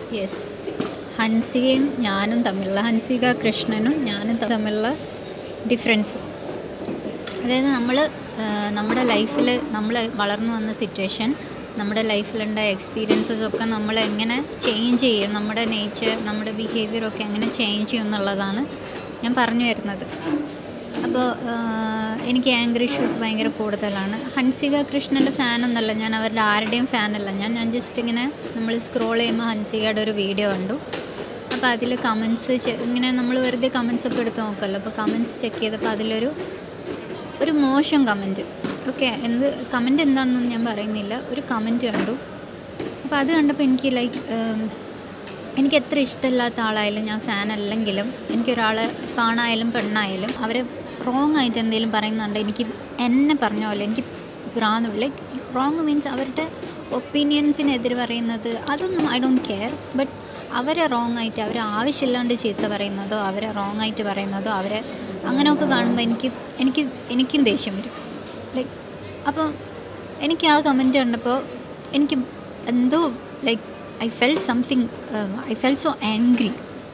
yes ഹൻസികയും ഞാനും തമ്മിലുള്ള ഹൻസിക കൃഷ്ണനും ഞാനും തമ്മിലുള്ള ഡിഫറൻസ് അതായത് നമ്മൾ നമ്മുടെ ലൈഫിൽ നമ്മൾ വളർന്നു വന്ന സിറ്റുവേഷൻ നമ്മുടെ ലൈഫിലുണ്ടായ എക്സ്പീരിയൻസസ് ഒക്കെ നമ്മൾ എങ്ങനെ ചേഞ്ച് ചെയ്യും നമ്മുടെ നേച്ചർ നമ്മുടെ ബിഹേവിയർ ഒക്കെ എങ്ങനെ ചേഞ്ച് ചെയ്യും എന്നുള്ളതാണ് ഞാൻ പറഞ്ഞു വരുന്നത് അപ്പോൾ എനിക്ക് ആംഗ്രി ഇഷ്യൂസ് ഭയങ്കര കൂടുതലാണ് ഹൻസിക കൃഷ്ണൻ്റെ ഫാനൊന്നുമല്ല ഞാൻ അവരുടെ ആരുടെയും ഫാനല്ല ഞാൻ ഞാൻ ജസ്റ്റ് ഇങ്ങനെ നമ്മൾ സ്ക്രോൾ ചെയ്യുമ്പോൾ ഹൻസികയുടെ ഒരു വീഡിയോ കണ്ടു അപ്പോൾ അതിൽ കമൻസ് ഇങ്ങനെ നമ്മൾ വെറുതെ കമൻസ് ഒക്കെ എടുത്ത് നോക്കുമല്ലോ അപ്പോൾ കമൻസ് ചെക്ക് ചെയ്തപ്പോൾ അതിലൊരു ഒരു മോശം കമൻറ്റ് ഓക്കെ എന്ത് കമൻറ്റ് എന്താണെന്നൊന്നും ഞാൻ പറയുന്നില്ല ഒരു കമൻറ്റ് കണ്ടു അപ്പോൾ അത് കണ്ടപ്പോൾ എനിക്ക് ലൈക്ക് എനിക്ക് എത്ര ഇഷ്ടമില്ലാത്ത ആളായാലും ഞാൻ ഫാൻ അല്ലെങ്കിലും എനിക്കൊരാളെ പാണായാലും പെണ്ണായാലും അവരെ റോങ് ആയിട്ട് എന്തെങ്കിലും പറയുന്നുണ്ട് എനിക്ക് എന്നെ പറഞ്ഞ പോലെ എനിക്ക് ഭ്രാന്ത് ലൈക്ക് റോങ് മീൻസ് അവരുടെ ഒപ്പീനിയൻസിനെതിരെ പറയുന്നത് അതൊന്നും ഐ ഡോണ്ട് കെയർ ബട്ട് അവരെ റോങ് ആയിട്ട് അവരെ ആവശ്യമില്ലാണ്ട് ചീത്ത പറയുന്നതോ അവരെ റോങ് ആയിട്ട് പറയുന്നതോ അവരെ അങ്ങനെയൊക്കെ കാണുമ്പോൾ എനിക്ക് എനിക്ക് എനിക്കും ദേഷ്യം വരും ലൈക്ക് അപ്പോൾ എനിക്ക് ആ കമൻറ്റ് കണ്ടപ്പോൾ എനിക്ക് എന്തോ like I feel something I feel so angry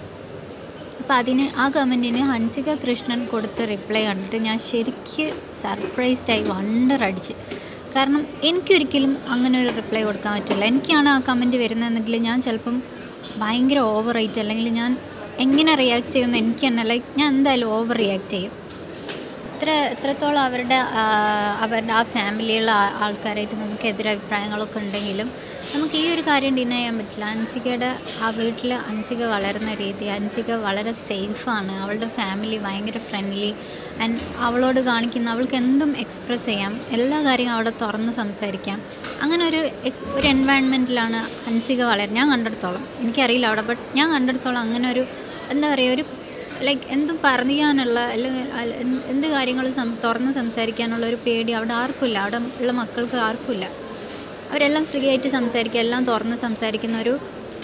അപ്പോൾ അതിന് ആ കമൻറ്റിന് ഹൻസിക കൃഷ്ണൻ കൊടുത്ത റിപ്ലൈ കണ്ടിട്ട് ഞാൻ ശരിക്ക് സർപ്രൈസ്ഡായി വണ്ടർ അടിച്ച് കാരണം എനിക്കൊരിക്കലും അങ്ങനെ ഒരു റിപ്ലൈ കൊടുക്കാൻ പറ്റില്ല എനിക്കാണ് ആ കമൻറ്റ് വരുന്നതെങ്കിൽ ഞാൻ ചിലപ്പം ഭയങ്കര ഓവറായിട്ട് അല്ലെങ്കിൽ ഞാൻ എങ്ങനെ റിയാക്ട് ചെയ്യുമെന്ന് എനിക്ക് തന്നെ ലൈക്ക് ഞാൻ എന്തായാലും ഓവർ റിയാക്ട് ചെയ്യും എത്ര എത്രത്തോളം അവരുടെ അവരുടെ ആ ഫാമിലിയുള്ള ആൾക്കാരായിട്ട് നമുക്ക് എതിരഭിപ്രായങ്ങളൊക്കെ ഉണ്ടെങ്കിലും നമുക്ക് ഈ ഒരു കാര്യം ഡിനൈ ചെയ്യാൻ പറ്റില്ല അൻസികയുടെ ആ വീട്ടിൽ അൻസിക വളരുന്ന രീതി അൻസിക വളരെ സേഫാണ് അവളുടെ ഫാമിലി ഭയങ്കര ഫ്രണ്ട്ലി ആൻഡ് അവളോട് കാണിക്കുന്ന അവൾക്ക് എന്തും എക്സ്പ്രസ് ചെയ്യാം എല്ലാ കാര്യങ്ങളും അവിടെ തുറന്ന് സംസാരിക്കാം അങ്ങനെ ഒരു എക്സ് ഒരു എൻവയൺമെൻറ്റിലാണ് അൻസിക വളരുന്നത് ഞാൻ കണ്ടെടുത്തോളം എനിക്കറിയില്ല അവിടെ ബട്ട് ഞാൻ കണ്ടെടുത്തോളം അങ്ങനെ ഒരു എന്താ പറയുക ഒരു ലൈക്ക് എന്തും പറയാനുള്ള അല്ലെങ്കിൽ എന്ത് കാര്യങ്ങളും സം തുറന്ന് സംസാരിക്കാനുള്ള ഒരു പേടി അവിടെ ആർക്കുമില്ല അവിടെ ഉള്ള മക്കൾക്ക് ആർക്കുമില്ല അവരെല്ലാം ഫ്രീ ആയിട്ട് സംസാരിക്കുക എല്ലാം തുറന്ന് സംസാരിക്കുന്ന ഒരു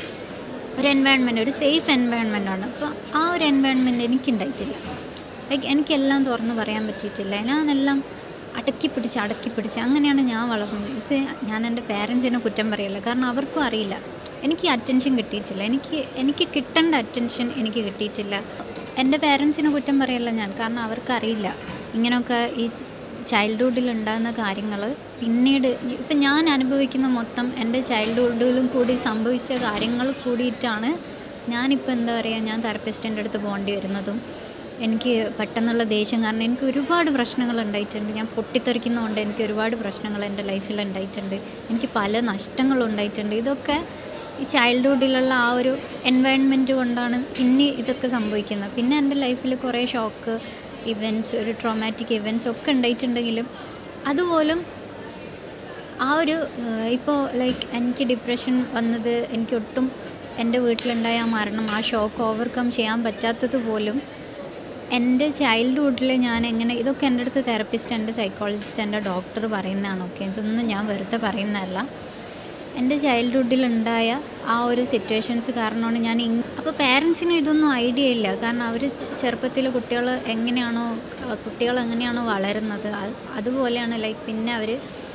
ഒരു എൻവയൺമെൻറ്റ് ഒരു സേഫ് എൻവയൺമെൻറ്റാണ് അപ്പോൾ ആ ഒരു എൻവയൺമെൻറ്റ് എനിക്കുണ്ടായിട്ടില്ല ലൈക്ക് എനിക്കെല്ലാം തുറന്ന് പറയാൻ പറ്റിയിട്ടില്ല ഞാനെല്ലാം അടക്കി പിടിച്ച് അടക്കി പിടിച്ച് അങ്ങനെയാണ് ഞാൻ വളർന്നത് ഇത് ഞാൻ എൻ്റെ പേരൻസിനെ കുറ്റം പറയില്ല കാരണം അവർക്കും അറിയില്ല എനിക്ക് അറ്റൻഷൻ കിട്ടിയിട്ടില്ല എനിക്ക് എനിക്ക് കിട്ടേണ്ട അറ്റൻഷൻ എനിക്ക് കിട്ടിയിട്ടില്ല എൻ്റെ പേരൻസിനെ കുറ്റം പറയല്ല ഞാൻ കാരണം അവർക്കറിയില്ല ഇങ്ങനെയൊക്കെ ഈ ചൈൽഡ്ഹുഡിൽ ഉണ്ടാകുന്ന കാര്യങ്ങൾ പിന്നീട് ഇപ്പം ഞാൻ അനുഭവിക്കുന്ന മൊത്തം എൻ്റെ ചൈൽഡ്ഹുഡിലും കൂടി സംഭവിച്ച കാര്യങ്ങൾ കൂടിയിട്ടാണ് ഞാനിപ്പോൾ എന്താ പറയുക ഞാൻ തെറപ്പിസ്റ്റിൻ്റെ അടുത്ത് പോകേണ്ടി വരുന്നതും എനിക്ക് പെട്ടെന്നുള്ള ദേഷ്യം കാരണം എനിക്ക് ഒരുപാട് പ്രശ്നങ്ങൾ ഉണ്ടായിട്ടുണ്ട് ഞാൻ പൊട്ടിത്തെറിക്കുന്നതുകൊണ്ട് എനിക്ക് ഒരുപാട് പ്രശ്നങ്ങൾ എൻ്റെ ലൈഫിൽ ഉണ്ടായിട്ടുണ്ട് എനിക്ക് പല നഷ്ടങ്ങളും ഉണ്ടായിട്ടുണ്ട് ഇതൊക്കെ ഈ ചൈൽഡ്ഹുഡിലുള്ള ആ ഒരു എൻവയൺമെൻറ്റ് കൊണ്ടാണ് പിന്നെ ഇതൊക്കെ സംഭവിക്കുന്നത് പിന്നെ എൻ്റെ ലൈഫിൽ കുറേ ഷോക്ക് ഇവൻറ്റ്സ് ഒരു ട്രോമാറ്റിക് ഇവൻറ്റ്സ് ഒക്കെ ഉണ്ടായിട്ടുണ്ടെങ്കിലും അതുപോലും ആ ഒരു ഇപ്പോൾ ലൈക്ക് എനിക്ക് ഡിപ്രഷൻ വന്നത് എനിക്ക് ഒട്ടും എൻ്റെ വീട്ടിലുണ്ടായ ആ മരണം ആ ഷോക്ക് ഓവർകം ചെയ്യാൻ പറ്റാത്തത് പോലും എൻ്റെ ചൈൽഡ്ഹുഡിൽ ഞാൻ എങ്ങനെ ഇതൊക്കെ എൻ്റെ അടുത്ത് തെറപ്പിസ്റ്റ് എൻ്റെ സൈക്കോളജിസ്റ്റ് എൻ്റെ ഡോക്ടർ പറയുന്നതാണ് ഓക്കെ ഇതൊന്നും ഞാൻ വെറുതെ പറയുന്നതല്ല എൻ്റെ ചൈൽഡ്ഹുഡിലുണ്ടായ ആ ഒരു സിറ്റുവേഷൻസ് കാരണമാണ് ഞാൻ അപ്പോൾ പേരൻസിന് ഇതൊന്നും ഐഡിയ ഇല്ല കാരണം അവർ ചെറുപ്പത്തിൽ കുട്ടികൾ എങ്ങനെയാണോ കുട്ടികൾ എങ്ങനെയാണോ വളരുന്നത് അതുപോലെയാണ് ലൈക്ക് പിന്നെ അവർ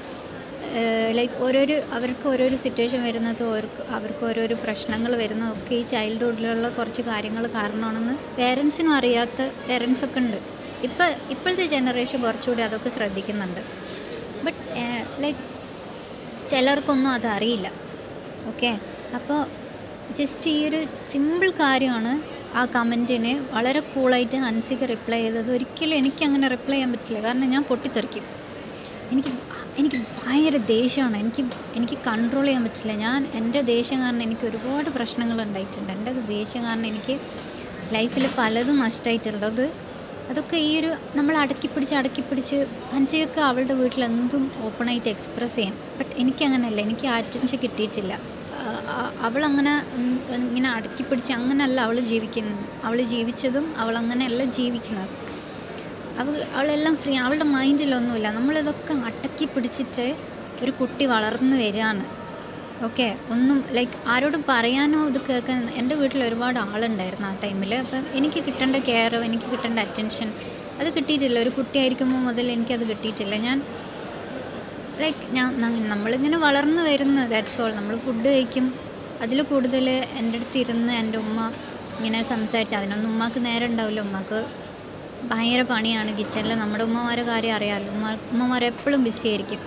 ലൈക്ക് ഓരോരോ അവർക്ക് ഓരോരോ സിറ്റുവേഷൻ വരുന്നത് അവർക്ക് അവർക്ക് ഓരോരോ പ്രശ്നങ്ങൾ വരുന്നതൊക്കെ ഈ ചൈൽഡ്ഹുഡിലുള്ള കുറച്ച് കാര്യങ്ങൾ കാരണമാണെന്ന് പേരൻസിനും അറിയാത്ത പേരൻസൊക്കെ ഉണ്ട് ഇപ്പം ഇപ്പോഴത്തെ ജനറേഷൻ കുറച്ചുകൂടി അതൊക്കെ ശ്രദ്ധിക്കുന്നുണ്ട് ബട്ട് ലൈക്ക് ചിലർക്കൊന്നും അതറിയില്ല ഓക്കെ അപ്പോൾ ജസ്റ്റ് ഈ ഒരു സിമ്പിൾ കാര്യമാണ് ആ കമൻറ്റിന് വളരെ കൂളായിട്ട് ഹൻസിക്ക് റിപ്ലൈ ചെയ്തത് ഒരിക്കലും എനിക്ക് അങ്ങനെ റിപ്ലൈ ചെയ്യാൻ പറ്റില്ല കാരണം ഞാൻ പൊട്ടിത്തെറിക്കും എനിക്ക് എനിക്ക് ഭയങ്കര ദേഷ്യമാണ് എനിക്ക് എനിക്ക് കൺട്രോൾ ചെയ്യാൻ പറ്റില്ല ഞാൻ എൻ്റെ ദേഷ്യം കാരണം എനിക്ക് ഒരുപാട് പ്രശ്നങ്ങൾ ഉണ്ടായിട്ടുണ്ട് എൻ്റെ ദേഷ്യം കാരണം എനിക്ക് ലൈഫിൽ പലതും നഷ്ടമായിട്ടുള്ളത് അതൊക്കെ ഈ ഒരു നമ്മൾ അടക്കി പിടിച്ച് അടക്കി പിടിച്ച് ഹൻസിയൊക്കെ അവളുടെ വീട്ടിൽ എന്തും ഓപ്പണായിട്ട് എക്സ്പ്രസ് ചെയ്യാം ബട്ട് എനിക്കങ്ങനെയല്ല എനിക്ക് അറ്റൻഷൻ കിട്ടിയിട്ടില്ല അവളങ്ങനെ ഇങ്ങനെ അടക്കി പിടിച്ച് അങ്ങനെയല്ല അവൾ ജീവിക്കുന്നത് അവൾ ജീവിച്ചതും അവൾ അങ്ങനെയല്ല ജീവിക്കുന്നത് അവ അവളെല്ലാം ഫ്രീ അവളുടെ മൈൻഡിലൊന്നുമില്ല നമ്മളിതൊക്കെ അടക്കി പിടിച്ചിട്ട് ഒരു കുട്ടി വളർന്നു വരികയാണ് ഓക്കെ ഒന്നും ലൈക്ക് ആരോടും പറയാനോ ഇത് കേൾക്കാൻ എൻ്റെ വീട്ടിൽ ഒരുപാട് ആളുണ്ടായിരുന്നു ആ ടൈമിൽ അപ്പം എനിക്ക് കിട്ടേണ്ട കെയർ എനിക്ക് കിട്ടേണ്ട അറ്റൻഷൻ അത് കിട്ടിയിട്ടില്ല ഒരു കുട്ടിയായിരിക്കുമ്പോൾ മുതൽ എനിക്കത് കിട്ടിയിട്ടില്ല ഞാൻ ലൈക്ക് ഞാൻ നമ്മളിങ്ങനെ വളർന്നു വരുന്നു ദാറ്റ്സ് ഓൾ നമ്മൾ ഫുഡ് കഴിക്കും അതിൽ കൂടുതൽ എൻ്റെ അടുത്ത് ഇരുന്ന് എൻ്റെ ഉമ്മ ഇങ്ങനെ സംസാരിച്ച് അതിനൊന്നും ഉമ്മക്ക് നേരം ഉണ്ടാവില്ല ഉമ്മക്ക് ഭയങ്കര പണിയാണ് കിച്ചണിൽ നമ്മുടെ ഉമ്മമാരെ കാര്യം അറിയാമല്ലോ ഉമ്മ ഉമ്മമാർ എപ്പോഴും ബിസി ആയിരിക്കും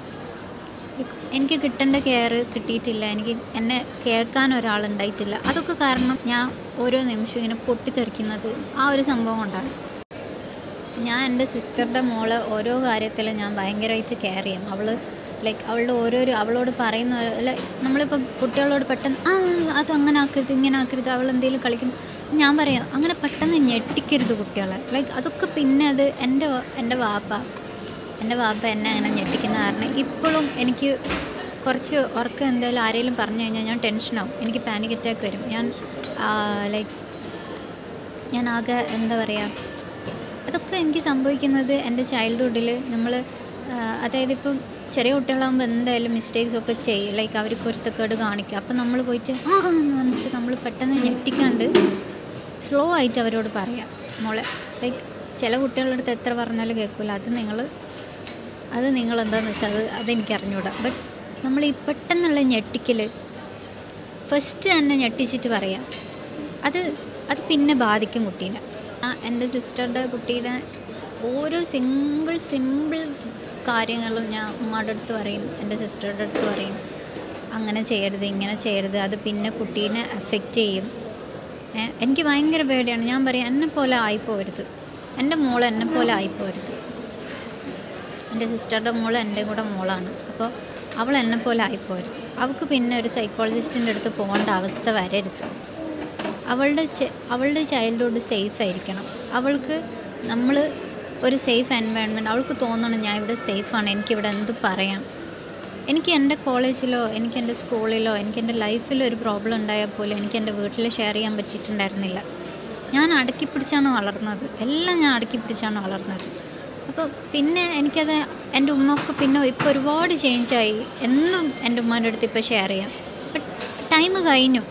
എനിക്ക് കിട്ടേണ്ട കെയർ കിട്ടിയിട്ടില്ല എനിക്ക് എന്നെ കേൾക്കാൻ ഒരാളുണ്ടായിട്ടില്ല അതൊക്കെ കാരണം ഞാൻ ഓരോ നിമിഷവും ഇങ്ങനെ പൊട്ടിത്തെറിക്കുന്നത് ആ ഒരു സംഭവം കൊണ്ടാണ് ഞാൻ എൻ്റെ സിസ്റ്ററുടെ മോള് ഓരോ കാര്യത്തിലും ഞാൻ ഭയങ്കരമായിട്ട് കെയർ ചെയ്യും അവൾ ലൈക്ക് അവളുടെ ഓരോരോ അവളോട് പറയുന്ന അല്ല നമ്മളിപ്പോൾ കുട്ടികളോട് പെട്ടെന്ന് ആ അത് അങ്ങനെ ആക്കരുത് ഇങ്ങനെ ആക്കരുത് അവൾ എന്തെങ്കിലും കളിക്കും ഞാൻ പറയാം അങ്ങനെ പെട്ടെന്ന് ഞെട്ടിക്കരുത് കുട്ടികളെ ലൈക്ക് അതൊക്കെ പിന്നെ അത് എൻ്റെ എൻ്റെ വാപ്പ എൻ്റെ വാപ്പ എന്നെ അങ്ങനെ ഞെട്ടിക്കുന്ന കാരണം ഇപ്പോഴും എനിക്ക് കുറച്ച് ഉറക്കം എന്തായാലും ആരെങ്കിലും പറഞ്ഞു കഴിഞ്ഞാൽ ഞാൻ ടെൻഷനാവും എനിക്ക് പാനിക് അറ്റാക്ക് വരും ഞാൻ ലൈക്ക് ഞാൻ ആകെ എന്താ പറയുക അതൊക്കെ എനിക്ക് സംഭവിക്കുന്നത് എൻ്റെ ചൈൽഡ്ഹുഡിൽ നമ്മൾ അതായത് ഇപ്പം ചെറിയ കുട്ടികളാകുമ്പോൾ എന്തായാലും മിസ്റ്റേക്സ് ഒക്കെ ചെയ്യും ലൈക്ക് അവർ കുരുത്തക്കേട് കാണിക്കുക അപ്പം നമ്മൾ പോയിട്ട് ആ എന്ന് പറഞ്ഞിട്ട് നമ്മൾ പെട്ടെന്ന് ഞെട്ടിക്കാണ്ട് സ്ലോ ആയിട്ട് അവരോട് പറയാം മോളെ ലൈക്ക് ചില കുട്ടികളുടെ അടുത്ത് എത്ര പറഞ്ഞാലും കേൾക്കില്ല അത് നിങ്ങൾ അത് നിങ്ങൾ എന്താണെന്ന് വെച്ചാൽ അത് അതെനിക്ക് അറിഞ്ഞൂടാ ബട്ട് നമ്മൾ ഈ പെട്ടെന്നുള്ള ഞെട്ടിക്കൽ ഫസ്റ്റ് തന്നെ ഞെട്ടിച്ചിട്ട് പറയാം അത് അത് പിന്നെ ബാധിക്കും കുട്ടീനെ ആ എൻ്റെ സിസ്റ്ററുടെ കുട്ടിയുടെ ഓരോ സിംഗിൾ സിമ്പിൾ കാര്യങ്ങളും ഞാൻ ഉമ്മയുടെ അടുത്ത് പറയും എൻ്റെ സിസ്റ്ററുടെ അടുത്ത് പറയും അങ്ങനെ ചെയ്യരുത് ഇങ്ങനെ ചെയ്യരുത് അത് പിന്നെ കുട്ടീനെ എഫക്റ്റ് ചെയ്യും ഏ, എനിക്ക് ഭയങ്കര പേടിയാണ് ഞാൻ പറയും എന്നെ പോലെ ആയിപ്പോരുത് എൻ്റെ മോൾ എന്നെ പോലെ ആയിപ്പോരുത് എൻ്റെ സിസ്റ്ററുടെ മോൾ എൻ്റെ കൂടെ മോളാണ് അപ്പോൾ അവൾ എന്നെ പോലെ ആയിപ്പോരുത് അവൾക്ക് പിന്നെ ഒരു സൈക്കോളജിസ്റ്റിൻ്റെ അടുത്ത് പോകേണ്ട അവസ്ഥ വരരുത് അവളുടെ ചെ- അവളുടെ ചൈൽഡ്ഹുഡ് സേഫ് ആയിരിക്കണം അവൾക്ക് നമ്മൾ ഒരു സേഫ് എൻവയൺമെൻറ്റ് അവൾക്ക് തോന്നണം ഞാൻ ഇവിടെ സേഫാണ് എനിക്കിവിടെ എന്ത് പറയാം എനിക്ക് എൻ്റെ കോളേജിലോ എനിക്ക് എൻ്റെ സ്കൂളിലോ എനിക്ക് എൻ്റെ ലൈഫിലോ ഒരു പ്രോബ്ലം ഉണ്ടായാൽ പോലും എനിക്ക് എൻ്റെ വീട്ടിൽ ഷെയർ ചെയ്യാൻ പറ്റിയിട്ടുണ്ടായിരുന്നില്ല ഞാൻ അടക്കി പിടിച്ചാണ് വളർന്നത് എല്ലാം ഞാൻ അടക്കി പിടിച്ചാണ് വളർന്നത് അപ്പോൾ പിന്നെ എനിക്കത് എൻ്റെ ഉമ്മക്ക് പിന്നെ ഇപ്പോൾ ഒരുപാട് ചേഞ്ചായി എന്നും എൻ്റെ ഉമ്മാൻ്റെ അടുത്ത് ഇപ്പോൾ ഷെയർ ചെയ്യാം ബട്ട് ടൈം കഴിഞ്ഞു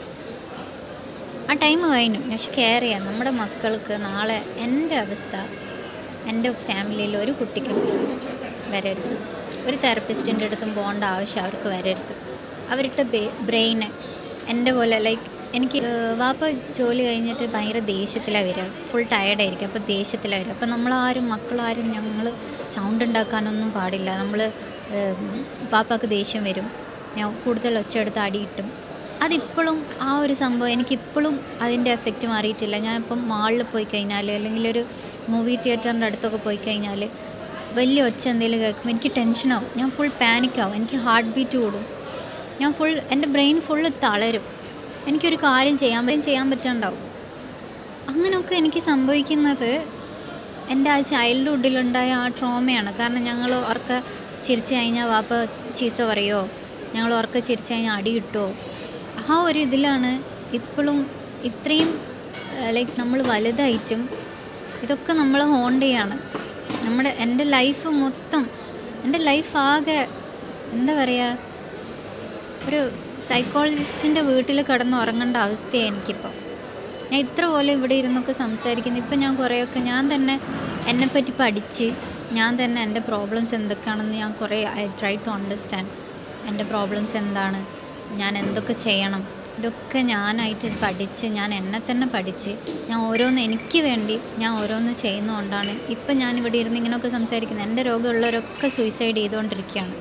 ആ ടൈം കഴിഞ്ഞു പക്ഷെ കെയർ ചെയ്യാം നമ്മുടെ മക്കൾക്ക് നാളെ എൻ്റെ അവസ്ഥ എൻ്റെ ഫാമിലിയിൽ ഒരു കുട്ടിക്കും വരരുത് ഒരു തെറപ്പിസ്റ്റിൻ്റെ അടുത്തും പോകേണ്ട ആവശ്യം അവർക്ക് വരരുത് അവരുടെ ബ്രെയിന് എൻ്റെ പോലെ ലൈക്ക് എനിക്ക് ഏഹ്, വാപ്പ ജോലി കഴിഞ്ഞിട്ട് ഭയങ്കര ദേഷ്യത്തിലാണ് വരിക ഫുൾ ടയർഡായിരിക്കും അപ്പോൾ ദേഷ്യത്തിലാണ് വരിക അപ്പോൾ നമ്മളാരും മക്കളാരും ഞങ്ങൾ സൗണ്ട് ഉണ്ടാക്കാനൊന്നും പാടില്ല നമ്മൾ വാപ്പാക്ക് ദേഷ്യം വരും ഞാൻ കൂടുതൽ ഒച്ചയെടുത്ത് അടി കിട്ടും അതിപ്പോഴും ആ ഒരു സംഭവം എനിക്കിപ്പോഴും അതിൻ്റെ എഫക്റ്റ് മാറിയിട്ടില്ല ഞാൻ ഇപ്പം മാളിൽ പോയി കഴിഞ്ഞാൽ അല്ലെങ്കിൽ ഒരു മൂവി തിയേറ്ററിൻ്റെ അടുത്തൊക്കെ പോയി കഴിഞ്ഞാൽ വലിയ ഒച്ച എന്തെങ്കിലും കേൾക്കുമ്പോൾ എനിക്ക് ടെൻഷനാവും ഞാൻ ഫുൾ പാനിക്കാവും എനിക്ക് ഹാർട്ട് ബീറ്റ് കൂടും ഞാൻ ഫുൾ എൻ്റെ ബ്രെയിൻ ഫുള്ള് തളരും എനിക്കൊരു കാര്യം ചെയ്യാൻ പറ്റും ചെയ്യാൻ പറ്റാണ്ടാവും അങ്ങനെയൊക്കെ എനിക്ക് സംഭവിക്കുന്നത് എൻ്റെ ആ ചൈൽഡ്ഹുഡിലുണ്ടായ ആ ട്രോമയാണ് കാരണം ഞങ്ങൾ ഉറക്ക ചിരിച്ചു കഴിഞ്ഞാൽ വാപ്പ ചീത്ത പറയോ ഞങ്ങൾ ഉറക്ക ചിരിച്ചു കഴിഞ്ഞാൽ അടി കിട്ടുമോ ആ ഒരു ഇതിലാണ് ഇപ്പോഴും ഇത്രയും ലൈക്ക് നമ്മൾ വലുതായിട്ടും ഇതൊക്കെ നമ്മൾ ഹോണ്ട് ചെയ്യാണ് നമ്മുടെ എൻ്റെ ലൈഫ് മൊത്തം എൻ്റെ ലൈഫ് ആകെ എന്താ പറയുക ഒരു സൈക്കോളജിസ്റ്റിൻ്റെ വീട്ടിൽ കിടന്ന് ഉറങ്ങേണ്ട അവസ്ഥയാണ് എനിക്കിപ്പോൾ ഞാൻ ഇത്ര പോലെ ഇവിടെ ഇരുന്നൊക്കെ സംസാരിക്കുന്നു ഇപ്പം ഞാൻ കുറേയൊക്കെ ഞാൻ തന്നെ എന്നെപ്പറ്റി പഠിച്ച് ഞാൻ തന്നെ എൻ്റെ പ്രോബ്ലംസ് എന്തൊക്കെയാണെന്ന് ഞാൻ കുറേ ഐ ട്രൈ ടു അണ്ടർസ്റ്റാൻഡ് എൻ്റെ പ്രോബ്ലംസ് എന്താണ് ഞാൻ എന്തൊക്കെ ചെയ്യണം ഇതൊക്കെ ഞാനായിട്ട് പഠിച്ച് ഞാൻ എന്നെ തന്നെ പഠിച്ച് ഞാൻ ഓരോന്ന് എനിക്ക് വേണ്ടി ഞാൻ ഓരോന്ന് ചെയ്യുന്നതുകൊണ്ടാണ് ഇപ്പം ഞാൻ ഇവിടെ ഇരുന്ന് ഇങ്ങനെയൊക്കെ സംസാരിക്കുന്നത് എൻ്റെ രോഗമുള്ളവരൊക്കെ സൂയിസൈഡ് ചെയ്തുകൊണ്ടിരിക്കുകയാണ്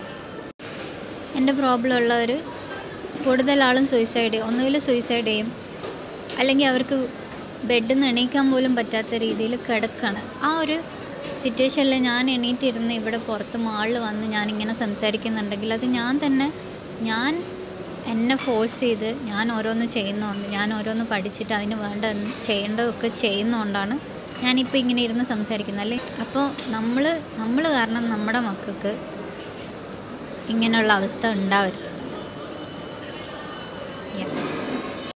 എൻ്റെ പ്രോബ്ലം ഉള്ളവർ കൂടുതൽ ആളും സൂയിസൈഡ് ചെയ്യും ഒന്നുകിൽ സൂയിസൈഡ് ചെയ്യും അല്ലെങ്കിൽ അവർക്ക് ബെഡിൽ നിന്ന് എണീക്കാൻ പോലും പറ്റാത്ത രീതിയിൽ കിടക്കാണ് ആ ഒരു സിറ്റുവേഷനിൽ ഞാൻ എണീറ്റിരുന്ന് ഇവിടെ പുറത്ത് മാളിൽ വന്ന് ഞാനിങ്ങനെ സംസാരിക്കുന്നുണ്ടെങ്കിൽ അത് ഞാൻ തന്നെ ഞാൻ എന്നെ ഫോഴ്സ് ചെയ്ത് ഞാൻ ഓരോന്ന് ചെയ്യുന്നതുകൊണ്ട് ഞാൻ ഓരോന്ന് പഠിച്ചിട്ട് അതിന് വേണ്ട ചെയ്യേണ്ടതൊക്കെ ചെയ്യുന്നതുകൊണ്ടാണ് ഞാനിപ്പോൾ ഇങ്ങനെ ഇരുന്ന് സംസാരിക്കുന്നത് അല്ലേ അപ്പോൾ നമ്മൾ നമ്മൾ കാരണം നമ്മുടെ മക്കൾക്ക് ഇങ്ങനെയുള്ള അവസ്ഥ ഉണ്ടാവരുത്